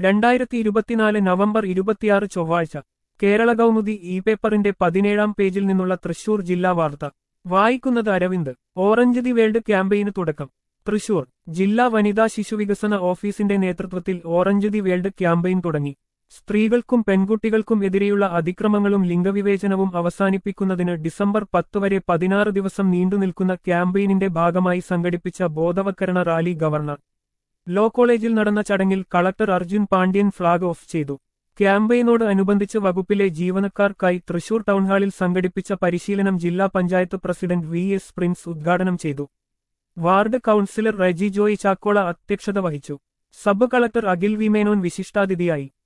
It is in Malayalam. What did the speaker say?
രണ്ടായിരത്തി ഇരുപത്തിനാല് നവംബർ ഇരുപത്തിയാറ് ചൊവ്വാഴ്ച കേരള കൗമുദി ഇ പേപ്പറിന്റെ പതിനേഴാം പേജിൽ നിന്നുള്ള തൃശൂർ ജില്ലാ വാർത്ത വായിക്കുന്നത് അരവിന്ദ് ഓറഞ്ച് ദി വേൾഡ് ക്യാമ്പയിന് തുടക്കം തൃശൂർ ജില്ലാ വനിതാ ശിശുവികസന ഓഫീസിന്റെ നേതൃത്വത്തിൽ ഓറഞ്ച് ദി വേൾഡ് ക്യാമ്പയിൻ തുടങ്ങി സ്ത്രീകൾക്കും പെൺകുട്ടികൾക്കും എതിരെയുള്ള അതിക്രമങ്ങളും ലിംഗവിവേചനവും അവസാനിപ്പിക്കുന്നതിന് ഡിസംബർ പത്ത് വരെ പതിനാറ് ദിവസം നീണ്ടുനിൽക്കുന്ന ക്യാമ്പയിനിന്റെ ഭാഗമായി സംഘടിപ്പിച്ച ബോധവൽക്കരണ റാലി ഗവർണർ ലോ കോളേജിൽ നടന്ന ചടങ്ങിൽ collector Arjun Pandian flag off ചെയ്തു ക്യാമ്പയിനോട് അനുബന്ധിച്ച് വകുപ്പിലെ ജീവനക്കാർക്കായി തൃശൂർ ടൗൺഹാളിൽ സംഘടിപ്പിച്ച പരിശീലനം ജില്ലാ panchayat president V S Prince ഉദ്ഘാടനം ചെയ്തു വാർഡ് കൌൺസിലർ റെജി ജോയ് ചാക്കോള അധ്യക്ഷത വഹിച്ചു sub collector Akhil V Menon വിശിഷ്ടാതിഥിയായി